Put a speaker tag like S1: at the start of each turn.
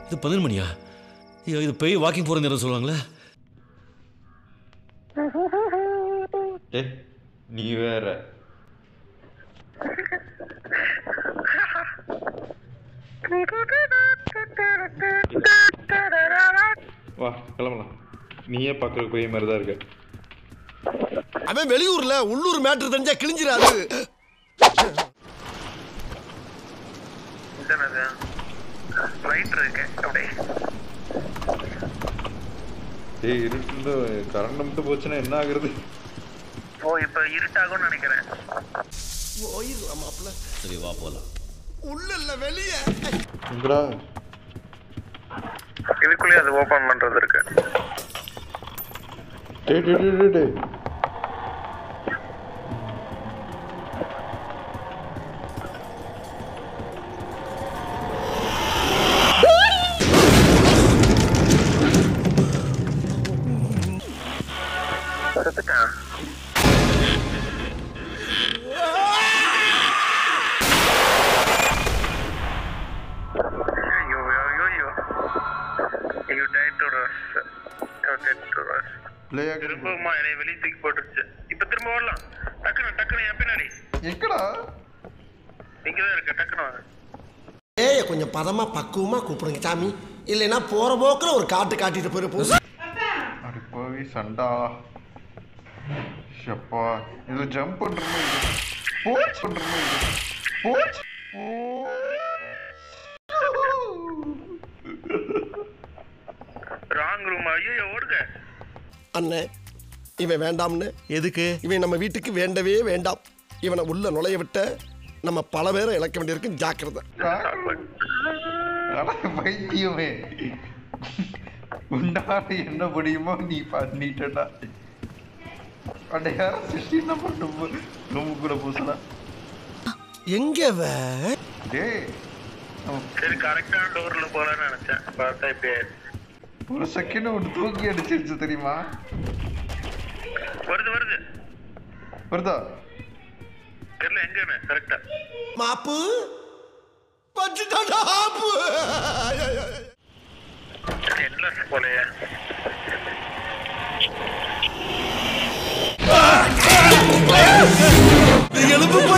S1: இது பதினொரு மணியா ஐயோ இது போய் வாக்கிங் போகிற நேரம் சொல்லுவாங்களே
S2: ஏ நீ வேற வா கிளம்பலாம் நீயே பார்க்குறதுக்கு போய் மாதிரி தான் இருக்க
S3: அவன் வெளியூர்ல உள்ளூர் மேட்ரு தெரிஞ்சா கிழிஞ்சிராது
S4: ரைட் இருக்கு அப்படியே
S2: ஏய் இருட்டு கரண்ட் மட்டும் போச்சுன்னா என்ன ஆகுறது
S4: ஓ இப்போ இருட்டாகும்னு நினைக்கிறேன்
S3: போயிடலாம் மாப்பிள்ள
S1: சரி வா போகலாம்
S3: உள்ள இல்ல வெளியே
S2: எங்கடா
S4: இதுக்குள்ளேயே அது ஓபன் பண்றது இருக்கு
S2: டேய் டேய் டேய், டேய் டேய்
S4: செத்துட்டான் ஐயோ ஐயோ ஐயோ ஐயோ டைட் டு ரஸ் டைட் டு ரஸ்
S2: ப்ளே ஆகுது
S4: திரும்பவுமா என்னை வெளியே தூக்கி போட்டுருச்சு இப்போ திரும்ப வரலாம் டக்குனு டக்குனு என் பின்னாடி
S2: எங்கடா
S4: இங்கே தான் இருக்க டக்குனு வாங்க
S3: ஏய கொஞ்சம் பதமா பக்குவமா கூப்பிடுங்க சாமி இல்லைன்னா போற போக்குல ஒரு காட்டு காட்டிட்டு போயிருப்போம்
S2: அடி போய் சண்டா ஷப்பா இது ஜம்ப் பண்ற மாதிரி போச் பண்ற மாதிரி போச்
S4: ராங் ரூம் ஐயோ ஓடுங்க
S3: அண்ணே இவன் வேண்டாம்னு
S5: எதுக்கு
S3: இவன் நம்ம வீட்டுக்கு வேண்டவே வேண்டாம் இவனை உள்ள நுழைய விட்ட நம்ம பல பேரை இழக்க வேண்டியிருக்கு ஜாக்கிரதை
S2: அட பைத்தியமே உன்னால என்ன முடியுமோ நீ பண்ணிட்டடா அட யார சிஸ்டி நம்பர் ரூமுக்குள்ள பூசலா
S3: எங்க அவ
S2: டேய் அவன்
S4: சரி கரெக்டான டோர்ல போலான்னு நினைச்சேன் பார்த்தா இப்படி ஆயிடுச்சு.
S2: ஒரு செகண்ட் ஒன்று தூக்கி அடிச்சிருச்சு தெரியுமா
S4: வருது வருது
S2: வருதா
S4: தெரியல எங்கன்னு கரெக்டா
S3: மாப்பு பச்சுட்டாடா ஆப்பு
S4: என்லஸ் போலையே
S3: எலும்பு